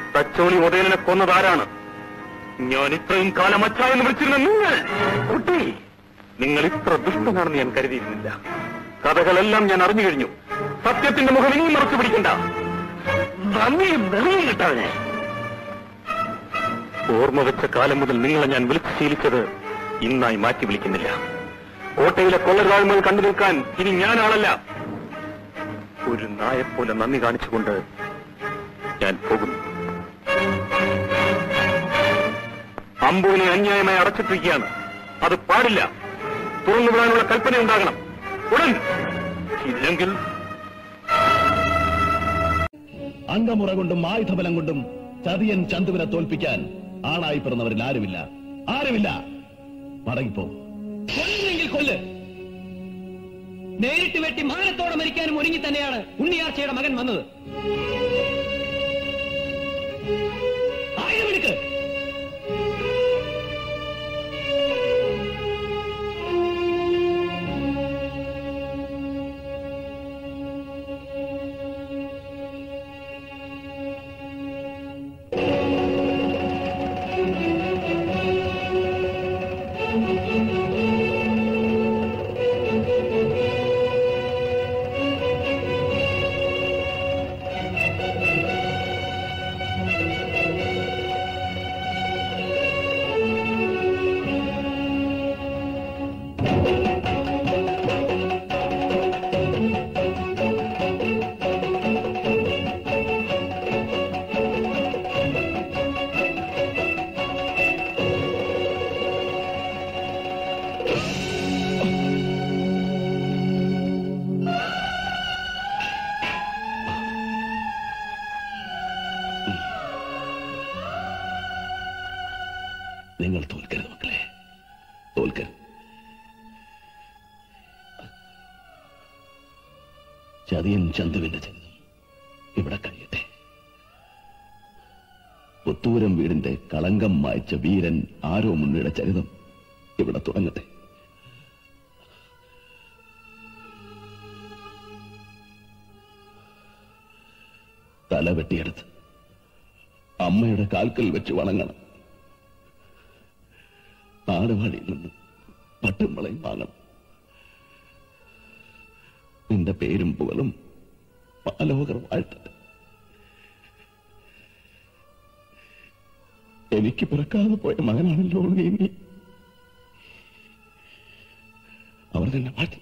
തച്ചോളി ഉദയനെ കൊന്നതാരാണ് ഞാൻ ഇത്രയും കാലം അച്ഛ എന്ന് വിളിച്ചിരുന്ന നിങ്ങൾ കുട്ടി നിങ്ങൾ ഇത്ര ദുഷ്ടനാണെന്ന് ഞാൻ കരുതിയിരുന്നില്ല കഥകളെല്ലാം ഞാൻ അറിഞ്ഞു കഴിഞ്ഞു സത്യത്തിന്റെ മുഖം ഇനിയും മറച്ചു പിടിക്കണ്ട നന്ദിയും നെറിയും കിട്ടാതെ ഓർമ്മ വെച്ച കാലം മുതൽ നിങ്ങളെ ഞാൻ വിളിച്ചു ശീലിച്ചത് ഇന്നായി മാറ്റി വിളിക്കുന്നില്ല കോട്ടയിലെ കൊള്ളരുതായ്മകൾ കണ്ടു നിൽക്കാൻ ഇനി ഞാനാളല്ല ഒരു നായെപ്പോലെ നന്ദി കാണിച്ചുകൊണ്ട് ഞാൻ പോകുന്നു അമ്പുവിനെ അന്യായമായി അടച്ചിട്ടിരിക്കുകയാണ് അത് പാടില്ല തുറന്നു വിടാനുള്ള കൽപ്പന ഉണ്ടാകണം ഉടൻ ഇല്ലെങ്കിൽ അംഗമുറ കൊണ്ടും ആയുധബലം കൊണ്ടും ചതിയൻ ചന്തുവിനെ തോൽപ്പിക്കാൻ ആണായി പിറന്നവരിൽ ആരുമില്ല ആരുമില്ല മടങ്ങിപ്പോ കൊല്ലുന്നെങ്കിൽ കൊല്ല് നേരിട്ട് വെട്ടി മാനത്തോടെ മരിക്കാനും ഒരുങ്ങി തന്നെയാണ് ഉണ്ണിയാർച്ചയുടെ മകൻ വന്നത് ആയുധമെടുക്ക് നിങ്ങൾ തോൽക്കരുത് മക്കളെ തോൽക്കരുത് ചതിയൻ ചന്തുവിന്റെ ചരിതം ഇവിടെ കഴിയട്ടെ പുത്തൂരം വീടിന്റെ കളങ്കം മായ്ച്ച വീരൻ ആരോ മുന്നിയുടെ ചരിതം ഇവിടെ തുടങ്ങട്ടെ തല വെട്ടിയെടുത്ത് അമ്മയുടെ കാൽക്കൽ വെച്ച് വണങ്ങണം ആടുവാടിയിൽ നിന്ന് പട്ടും വളയും വാങ്ങണം നിന്റെ പേരും പുകളും മാലോകർ വാഴ്ത്തട്ടെ എനിക്ക് പിറക്കാതെ പോയ മകനാണല്ലോ നീ നീ അവർ തന്നെ വാഴ്ത്തി